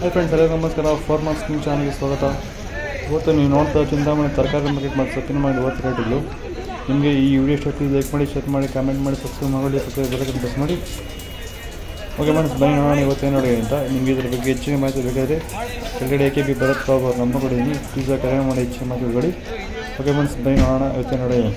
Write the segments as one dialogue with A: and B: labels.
A: hi friends ಎಲ್ಲರಿಗೂ ನಮಸ್ಕಾರ four marks ನಿಮ್ಮ ಚಾನಲ್ಗೆ ಸ್ವಾಗತ ಇವತ್ತು ನೀವು ನೋಡ್ತಾ ಚಿಂತಾಮಣಿ ತರಕಾರಿ ಮಾರ್ಕೆಟ್ ಮತ್ತು ಸೊಪ್ಪಿನ ಮಾಡಿ ಇವತ್ತು ರೇಟ್ಗಳು ನಿಮಗೆ ಈ ವಿಡಿಯೋ ಇಷ್ಟ ಲೈಕ್ ಮಾಡಿ ಶೇರ್ ಮಾಡಿ ಕಾಮೆಂಟ್ ಮಾಡಿ ಸಬ್ಸ್ಕ್ರೈಬ್ ಮಾಡಿ ಸಬ್ಸ್ಕ್ರೈಬ್ ಬರೋಕ್ಕೆ ಪ್ರೆಸ್ ಮಾಡಿ ಓಕೆ ಫ್ರೆಂಡ್ಸ್ ಬನ್ನಿ ನೋಡೋಣ ಇವತ್ತೇನು ನೋಡಿ ಅಂತ ನಿಮಗೆ ಇದ್ರ ಬಗ್ಗೆ ಹೆಚ್ಚಿನ ಮಾಹಿತಿ ಬೇಕಾದರೆ ಕೆಳಗಡೆ A K B Bharat Babu ಅವ್ರ ನಂಬರ್ ಕೊಡಿದ್ದೀನಿ ಪ್ಲೀಸ್ ಕರೆ ಮಾಡಿ ಹೆಚ್ಚಿನ ಮಾಹಿತಿ ಕೊಡಿ ಓಕೆ ಫ್ರೆಂಡ್ಸ್ ಬನ್ನಿ ನೋಡೋಣ ಇವತ್ತೇನು ನೋಡಿ ಅಂತ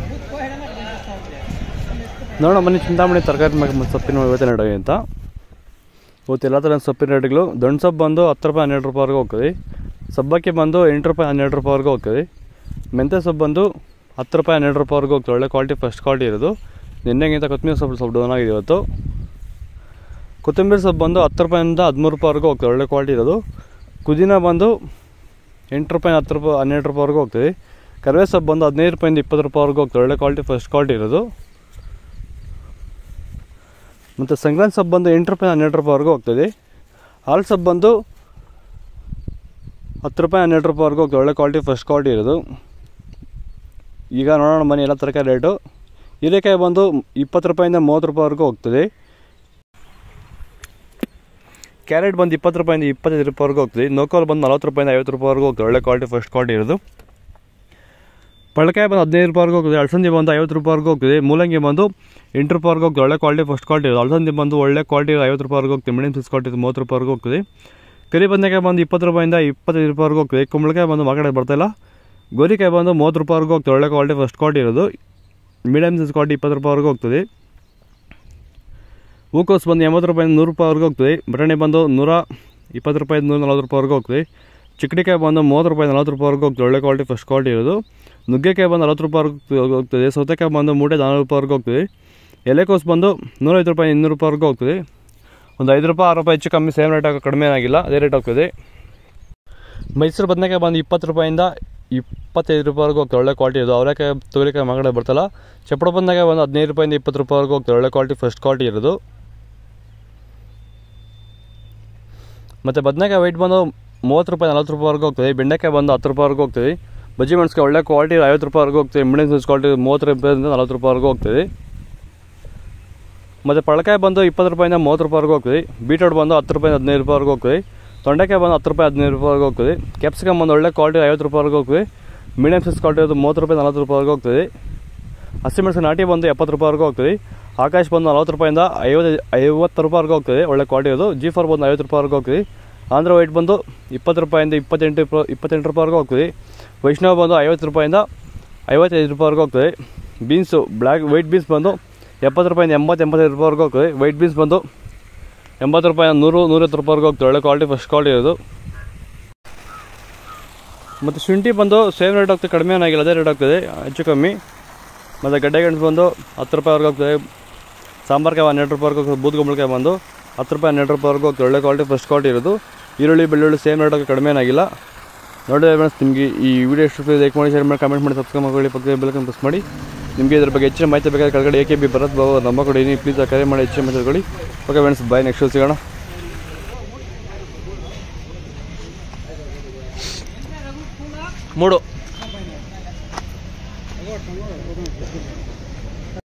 A: ನೋಡೋಣ ಬನ್ನಿ ಚಿಂತಾಮಣಿ ತರಕಾರಿ ಮಾರ್ಕೆಟ್ ಮತ್ತು ಸೊಪ್ಪಿನ ಮಾಡಿ ಇವತ್ತೇನು ನೋಡಿ ಅಂತ ಇವತ್ತು ಎಲ್ಲ ಥರ ಸೊಪ್ಪಿನ ರೇಟ್ಗಳು ದೊಣ್ಣೆ ಸೊಪ್ಪು ಬಂದು ಹತ್ತು ರೂಪಾಯಿ ಹನ್ನೆರಡು ರೂಪಾಯಿವರೆಗೂ ಹೋಗ್ತದೆ ಸಬ್ಬಕ್ಕಿ ಬಂದು ಎಂಟು ರೂಪಾಯಿ ಹನ್ನೆರಡು ರೂಪಾಯಿವರೆಗೂ ಹೋಗ್ತದೆ ಮೆಂತ್ಯ ಸೊಪ್ಪು ಬಂದು ಹತ್ತು ರೂಪಾಯಿ ಹನ್ನೆರಡು ರೂಪಾಯಿವರೆಗೂ ಹೋಗ್ತದೆ ಒಳ್ಳೆ ಕ್ವಾಲಿಟಿ ಫಸ್ಟ್ ಕ್ವಾಲಿಟಿ ಇರೋದು ನಿನ್ನೆಗಿಂತ ಕೊತ್ತಂಬರಿ ಸೊಪ್ಪು ಸ್ವಲ್ಪ ಡೌನ್ ಆಗಿದೆ ಇವತ್ತು ಕೊತ್ತಂಬರಿ ಸೊಪ್ಪು ಬಂದು ಹತ್ತು ರೂಪಾಯಿಂದ ಹದಿಮೂರು ರೂಪಾಯಿವರೆಗೂ ಹೋಗ್ತದೆ ಒಳ್ಳೆ ಕ್ವಾಲಿಟಿ ಇರೋದು ಪುದೀನ ಬಂದು ಎಂಟು ರೂಪಾಯಿ ಹತ್ತು ರೂಪಾಯಿ ಹನ್ನೆರಡು ರೂಪಾಯಿವರೆಗೂ ಹೋಗ್ತದೆ ಕರಿವೆ ಸೊಪ್ಪು ಬಂದು ಹದಿನೈದು ರೂಪಾಯಿಂದ ಇಪ್ಪತ್ತು ರೂಪಾಯಿವರೆಗೂ ಹೋಗ್ತದೆ ಒಳ್ಳೆ ಕ್ವಾಲಿಟಿ ಫಸ್ಟ್ ಕ್ವಾಲಿಟಿ ಇರೋದು ಮತ್ತು ಸಂಕ್ರಾಂತಿ ಸೊಪ್ಪು ಬಂದು ಎಂಟು ರೂಪಾಯಿ ಹನ್ನೆರಡು ರೂಪಾಯಿವರೆಗೂ ಹೋಗ್ತದೆ ಹಾಲು ಸೊಪ್ಪು ಬಂದು ಹತ್ತು ರೂಪಾಯಿ ಹನ್ನೆರಡು ರೂಪಾಯಿವರೆಗೂ ಹೋಗ್ತದೆ ಒಳ್ಳೆ ಕ್ವಾಲಿಟಿ ಫಸ್ಟ್ ಕ್ವಾಲಿಟಿ ಇರೋದು ಈಗ ನೋಡೋಣ ಬನ್ನಿ ಎಲ್ಲ ತರಕಾರಿ ರೇಟು ಹೀರೆಕಾಯಿ ಬಂದು ಇಪ್ಪತ್ತು ರೂಪಾಯಿಂದ ಮೂವತ್ತು ರೂಪಾಯಿವರೆಗೂ ಹೋಗ್ತದೆ ಕ್ಯಾರೆಟ್ ಬಂದು ಇಪ್ಪತ್ತು ರೂಪಾಯಿಂದ ಇಪ್ಪತ್ತೈದು ರೂಪಾಯಿವರೆಗೂ ಹೋಗ್ತದೆ ನೋಕೋಲ್ ಬಂದು ನಲ್ವತ್ತು ರೂಪಾಯಿಂದ ಐವತ್ತು ರೂಪಾಯಿವರೆಗೂ ಹೋಗ್ತದೆ ಒಳ್ಳೆ ಕ್ವಾಲಿಟಿ ಫಸ್ಟ್ ಕ್ವಾಲಿಟಿ ಇರೋದು ಪಳಕಾಯಿ ಬಂದು ಹದಿನೈದು ರೂಪಾಯಿವರೆಗೂ ಹೋಗ್ತದೆ ಅಳಸಂದಿ ಬಂದು ಐವತ್ತು ರೂಪಾಯಿವರೆಗೂ ಹೋಗ್ತದೆ ಮೂಲಂಗಿ ಬಂದು ಎಂಟು ರೂಪಾಯಿವರೆಗೂ ಹೋಗ್ತದೆ ಒಳ್ಳೆ ಕ್ವಾಲಿಟಿ ಫಸ್ಟ್ ಕ್ವಾಲಿಟಿ ಇರೋದು ಅಳಸಂದಿ ಬಂದು ಒಳ್ಳೆ ಕ್ವಾಲಿಟಿ ಐವತ್ತು ರೂಪಾಯಿವರೆಗೂ ಹೋಗ್ತದೆ ಮೀಡಿಯಂ ಸೈಜ್ ಕ್ವಾಲಿಟಿ ಮೂವತ್ತು ರೂಪಾಯಿವರೆಗೂ ಹೋಗ್ತದೆ ಕರಿ ಬದನೆಕಾಯಿ ಬಂದು ಇಪ್ಪತ್ತು ರೂಪಾಯಿಂದ ಇಪ್ಪತ್ತೈದು ರೂಪಾಯಿವರೆಗೂ ಹೋಗ್ತದೆ ಕುಂಬಳಕಾಯಿ ಬಂದು ಮಾರ್ಕೆಟ್ ಬರ್ತಾಯಿಲ್ಲ ಗೋರಿಕಾಯಿ ಬಂದು ಮೂವತ್ತು ರೂಪಾಯಿವರೆಗೂ ಹೋಗ್ತದೆ ಒಳ್ಳೆ ಕ್ವಾಲಿಟಿ ಫಸ್ಟ್ ಕ್ವಾಲಿಟಿ ಇರೋದು ಮೀಡಿಯಂ ಸೈಜ್ ಕ್ವಾಲಿಟಿ ಇಪ್ಪತ್ತು ರೂಪಾಯಿವರೆಗೂ ಹೋಗ್ತದೆ ಹೂಕೋಸು ಬಂದು ಎಂಬತ್ತು ರೂಪಾಯಿಂದ ನೂರು ರೂಪಾಯಿವರೆಗೂ ಹೋಗ್ತದೆ ಬಟಾಣಿ ಬಂದು ನೂರ ಇಪ್ಪತ್ತು ರೂಪಾಯಿಂದ ನೂರ ನಲ್ವತ್ತು ರೂಪಾಯಿವರೆಗೂ ಹೋಗ್ತದೆ ಚಿಕ್ಕಡಿಕಾಯಿ ಬಂದು ಮೂವತ್ತು ರೂಪಾಯಿ ನಲ್ವತ್ತು ರೂಪಾಯಿವರೆಗೂ ಹೋಗ್ತದೆ ಒಳ್ಳೆ ಕ್ವಾಲಿಟಿ ಫಸ್ಟ್ ಕ್ವಾಲಿಟಿ ಇರೋದು ನುಗ್ಗೆಕಾಯಿ ಬಂದು ನಲ್ವತ್ತು ರೂಪಾಯಿವರೆಗೂ ಹೋಗ್ತದೆ ಸೌತೆಕಾಯಿ ಬಂದು ಮೂಟೆ ನಾನ್ನೂರು ರೂಪಾಯಿವರೆಗೂ ಹೋಗ್ತದೆ ಎಲೆಕೋಸು ಬಂದು ನೂರೈವತ್ತು ರೂಪಾಯಿ ಇನ್ನೂರು ರೂಪಾಯಿವರೆಗೂ ಹೋಗ್ತದೆ ಒಂದು ಐದು ರೂಪಾಯಿ ಆರು ರೂಪಾಯಿ ಹೆಚ್ಚು ಕಮ್ಮಿ ಸೇಮ್ ರೇಟ್ ಕಡಿಮೆ ಆಗಿಲ್ಲ ಅದೇ ರೇಟ್ ಹೋಗ್ತದೆ ಮೈಸೂರು ಬದನೆಕಾಯಿ ಬಂದು ಇಪ್ಪತ್ತು ರೂಪಾಯಿಂದ ಇಪ್ಪತ್ತೈದು ರೂಪಾಯಿವರೆಗೂ ಹೋಗ್ತದೆ ಒಳ್ಳೆ ಕ್ವಾಲಿಟಿ ಇದು ಅವರೆಕಾಯಿ ತೊಗರಿಕಾಯಿ ಮಗಡೆ ಬರ್ತಲ್ಲ ಚಪ್ಪಡ ಬಂದಾಗ ಒಂದು ಹದಿನೈದು ರೂಪಾಯಿಂದ ಇಪ್ಪತ್ತು ರೂಪಾಯಿವರೆಗೂ ಹೋಗ್ತದೆ ಒಳ್ಳೆ ಕ್ವಾಲಿಟಿ ಫಸ್ಟ್ ಕ್ವಾಲಿಟಿ ಇರೋದು ಮತ್ತು ಬದನೆಕಾಯಿ ವೆಯ್ಟ್ ಬಂದು ಮೂವತ್ತು ರೂಪಾಯಿ ನಲ್ವತ್ತು ರೂಪಾಯಿವರೆಗೂ ಹೋಗ್ತದೆ ಬೆಂಡೆಕಾಯಿ ಬಂದು ಹತ್ತು ರೂಪಾಯಿವರೆಗೂ ಹೋಗ್ತದೆ ಬಜ್ಜಿ ಮೆಣಸಿಗೆ ಒಳ್ಳೆ ಕ್ವಾಲಿಟಿ ಐವತ್ತು ರೂಪಾಯಿವರೆಗೂ ಹೋಗ್ತದೆ ಮೀಡಿಯಂ ಸೈಜ್ ಕ್ವಾಲಿಟಿ ಮೂವತ್ತು ರೂಪಾಯಿಂದ ನಲ್ವತ್ತು ರೂಪಾಯಿವರೆಗೂ ಹೋಗ್ತದೆ ಮತ್ತು ಪಳಕಾಯಿ ಬಂದು ಇಪ್ಪತ್ತು ರೂಪಾಯಿಂದ ಮೂವತ್ತು ರೂಪಾಯಿವರೆಗೂ ಹೋಗ್ತದೆ ಬೀಟ್ರೋಟ್ ಬಂದು ಹತ್ತು ರೂಪಾಯಿಂದ ಹದಿನೈದು ರೂಪಾಯಿವರೆಗೂ ಹೋಗ್ತದೆ ತೊಂಡೆಕಾಯಿ ಬಂದು ಹತ್ತು ರೂಪಾಯಿ ಹದಿನೈದು ರೂಪಾಯಿವರೆಗೂ ಹೋಗ್ತದೆ ಕ್ಯಾಪ್ಸಿಕಮ್ ಬಂದು ಒಳ್ಳೆ ಕ್ವಾಲಿಟಿ ಐವತ್ತು ರೂಪಾಯಿವರೆಗೂ ಹೋಗ್ತದೆ ಮೀಡಿಯಂ ಸೈಜ್ ಕ್ವಾಲಿಟಿ ಅದು ಮೂವತ್ತು ರೂಪಾಯಿ ನಲ್ವತ್ತು ರೂಪಾಯಿವರೆಗೂ ಹೋಗ್ತದೆ ಹಸಿಮೆಣಸು ನಾಟಿ ಬಂದು ಎಪ್ಪತ್ತು ರೂಪಾಯಿವರೆಗೂ ಹೋಗ್ತದೆ ಆಕಾಶ್ ಬಂದು ನಲ್ವತ್ತು ರೂಪಾಯಿಂದ ಐವತ್ತು ಐವತ್ತು ರೂಪಾಯಿವರೆಗೂ ಹೋಗ್ತದೆ ಒಳ್ಳೆ ಕ್ವಾಲಿಟಿ ಅದು ಜಿ ಫಾರ್ ಬಂದು ಐವತ್ತು ರೂಪಾಯಿವರೆಗೂ ಹೋಗ್ತದೆ ಆಂಧ್ರ ವೈಟ್ ಬಂದು ಇಪ್ಪತ್ತು ರೂಪಾಯಿಂದ ಇಪ್ಪತ್ತೆಂಟು ರೂಪಾಯಿ ಇಪ್ಪತ್ತೆಂಟು ರೂಪಾಯಿವರೆಗೂ ಹೋಗ್ತದೆ ವೈಷ್ಣವ್ ಬಂದು ಐವತ್ತು ರೂಪಾಯಿಂದ ಐವತ್ತೈದು ರೂಪಾಯಿವರೆಗೂ ಹೋಗ್ತದೆ ಬೀನ್ಸು ಬ್ಲ್ಯಾಕ್ ವೈಟ್ ಬೀನ್ಸ್ ಬಂದು ಎಪ್ಪತ್ತು ರೂಪಾಯಿಂದ ಎಂಬತ್ತು ಎಂಬತ್ತೈದು ರೂಪಾಯಿವರೆಗೂ ಹೋಗ್ತದೆ ವೈಟ್ ಬೀನ್ಸ್ ಬಂದು ಎಂಬತ್ತು ರೂಪಾಯಿ ನೂರು ನೂರೈವತ್ತು ರೂಪಾಯಿವರೆಗೂ ಹೋಗ್ತದೆ ಒಳ್ಳೆ ಕ್ವಾಲಿಟಿ ಫಸ್ಟ್ ಕ್ವಾಲಿಟಿ ಇರೋದು ಮತ್ತು ಶುಂಠಿ ಬಂದು ಸೇಮ್ ರೇಟ್ ಹೋಗ್ತದೆ ಕಡಿಮೆ ಏನಾಗಿಲ್ಲ ಅದೇ ರೇಟ್ ಹೋಗ್ತದೆ ಹೆಚ್ಚು ಕಮ್ಮಿ ಮತ್ತು ಗಡ್ಡೆ ಗೆಣಸು ಬಂದು ಹತ್ತು ರೂಪಾಯಿವರೆಗೂ ಹೋಗ್ತದೆ ಸಾಂಬಾರ್ಕಾಯಿ ಹನ್ನೆರಡು ರೂಪಾಯಿವರೆಗೂ ಹೋಗ್ತದೆ ಬೂದ್ಗುಂಬಳಕಾಯಿ ಬಂದು ಹತ್ತು ರೂಪಾಯಿ ಹನ್ನೆರಡು ರೂಪಾಯಿವರೆಗೂ ಹೋಗ್ತದೆ ಒಳ್ಳೆ ಕ್ವಾಲಿಟಿ ಫಸ್ಟ್ ಕ್ವಾಲಿಟಿ ಇರೋದು ಈರುಳ್ಳಿ ಬೆಳ್ಳುಳ್ಳಿ ಸೇಮ್ ರೇಟ್ ಹೋಗಿ ಕಡಿಮೆ ಏನಾಗಿಲ್ಲ ನೋಡಿದ್ರೆ ಫ್ರೆಂಡ್ಸ್ ನಿಮಗೆ ಈ ವಿಡಿಯೋ ಎಷ್ಟು ಲೈಕ್ ಮಾಡಿ ಶೇರ್ ಮಾಡಿ ಕಮೆಂಟ್ ಮಾಡಿ ಸಬ್ಸ್ಕ್ರೈಬ್ ಮಾಡಿ ಪಕ್ಕದ ಬೆಲ್ಕನ್ ಪ್ರೆಸ್ ಮಾಡಿ ನಿಮಗೆ ಇದ್ರ ಬಗ್ಗೆ ಹೆಚ್ಚಿನ ಮಾಹಿತಿ ಬೇಕಾದ್ರೆ ಕೆಳಗಡೆ A K B Bharat Babu ನಮ್ಮ ಕಡೆ ಪ್ಲೀಸ್ ಕರೆ ಮಾಡಿ ಹೆಚ್ಚಿನ ಮಾಹಿತಿ ಕೊಡಿ ಓಕೆ ಫ್ರೆಂಡ್ಸ್ ಬಾಯ್ ನೆಕ್ಸ್ಟ್ ಸಿಗೋಣ ಮೂಡು